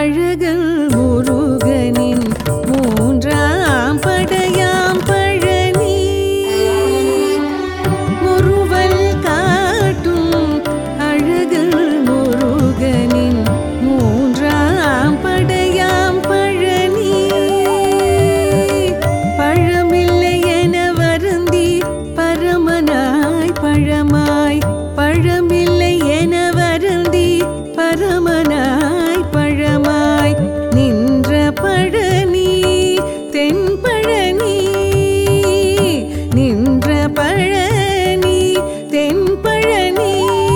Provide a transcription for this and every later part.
அழகன் முருகனின் மூன்றாம் படையாம் பழனி முறுவல் காட்டும் அழகன் முருகனின் மூன்றாம் படையாம் பழனி பழமில்லை என வருந்தி பரமனாய் பழமாய் பழமில்லை என வருந்தி பரமனாய் பழமாய் நின்ற பழனி தென் பழனி நின்ற பழனி தென் பழனி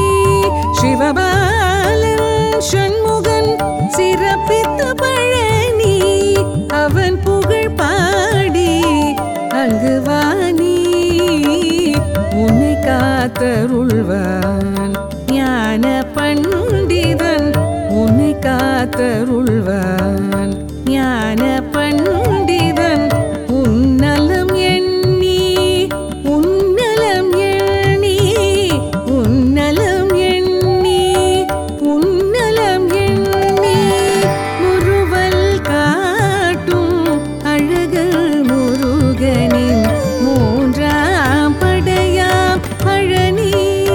சிவபாலன் சண்முகன் சிறப்பித்த பழனி அவன் புகழ் பாடி அங்கு வாணி உன்னை காத்தருள்வான் ஞான பண்டிதன் உன்னை காத்தருள்வான் ஞான பண்டிதன் உன்னலம் எண்ணி உன்னலம் எண்ணி உன்னலம் எண்ணி உன்னலம் எண்ணி முறுவல் காட்டும் அழகல் முருகனின் மூன்றாம் படையாம் பழனி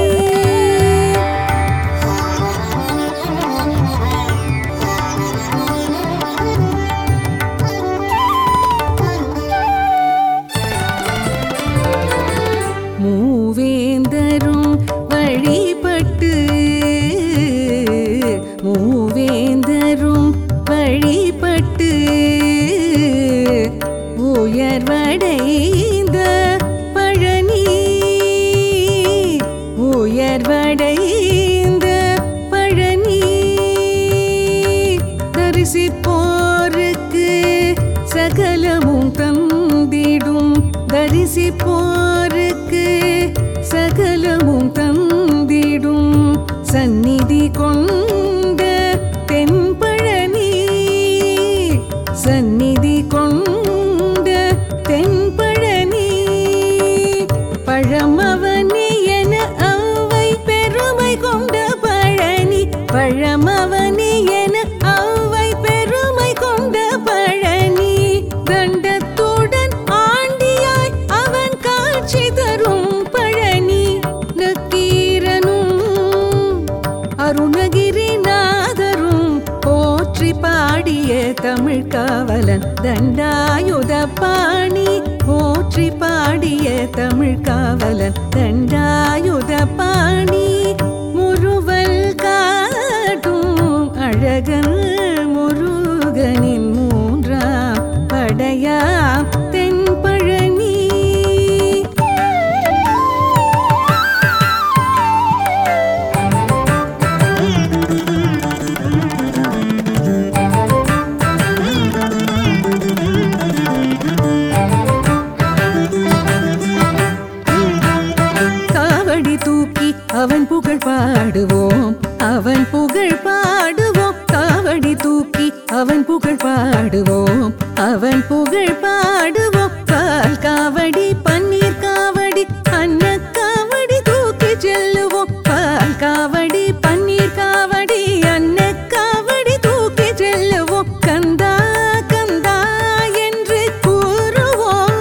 மூவேந்தரும் வழிபட்டு மூவேந்தரும் வழிபட்டு உயர்வடைந்த பழனி உயர்வடைந்த பழனி தரிசிப்போருக்கு சகலமும் தந்திடும் தரிசிப்போருக்கு சகலமும் தந்திடும் சந்நிதி கொண்ட தென்பழனி சந்நிதி கொண்ட தென்பழனி பழமவனி என அவை பெருமை கொண்ட பழனி பழமவனி என அவை பெருமை கொண்ட பழனி தண்டத்துடன் ஆண்டியாய் அவன் காட்சி தரும் பழனி நக்கீரனும் அருணகிரிநாதரும் போற்றி பாடிய தமிழ் காவலன் தண்டாயுத பாணி போற்றி பாடிய தமிழ் காவலன் தண்டாயுத பாணி முறுவல் காட்டும் அழகன் முருகனின் மூன்றாம் படையாம் தென்பழனி காவடி தூக்கி அவன் புகழ் பாடுவோம் அவன் புகழ் பாடுவோம் காவடி தூக்கி அவன் புகழ் பாடுவோம் அவன் புகழ் பாடுவோம் கால் காவடி பன்னீர் காவடி அன்ன காவடி தூக்கி செல்லுவோம் பால் காவடி பன்னீர் காவடி அன்ன காவடி தூக்கி செல்லுவோம் கந்தா கந்தா என்று கூறுவோம்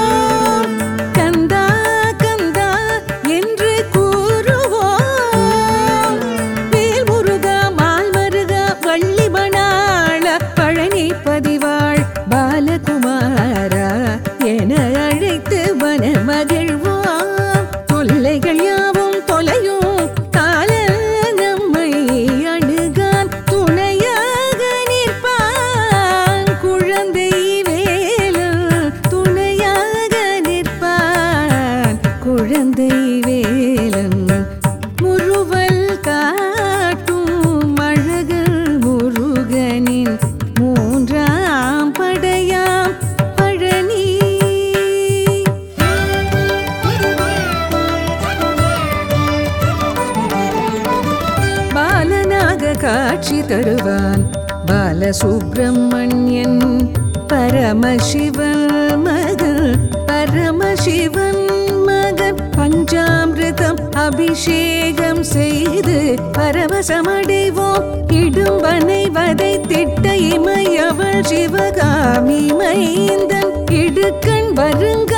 கந்தா கந்தா என்று கூறுவோம் வேல் முருகா மால் மருகா வள்ளி மணாள பழனி பதிவாள் பாலகுமாரா என அழைத்து வன மகிழ்வோம் தொல்லைகள் யாவும் தொலையும் கால நம்மை அணுகான் துணையாக நிற்பான் குழந்தை வேலன் துணையாக நிற்பான் குழந்தை வேலன் முறுவல் காட்டும் அழகல் முருகனின் மூன்றாம் படையாம் பழனி பாலனாக காட்சி தருவான் பாலசுப்பிரமணியன் பரமசிவன் மகன் பரமசிவன் மகன் பஞ்சாமிர்தம் அபிஷேகம் செய்து பரவசமடைவோம் இடும்பனை வதை திட்ட இமையவள் சிவகாமி மைந்தன் இடுக்கண் வருங்க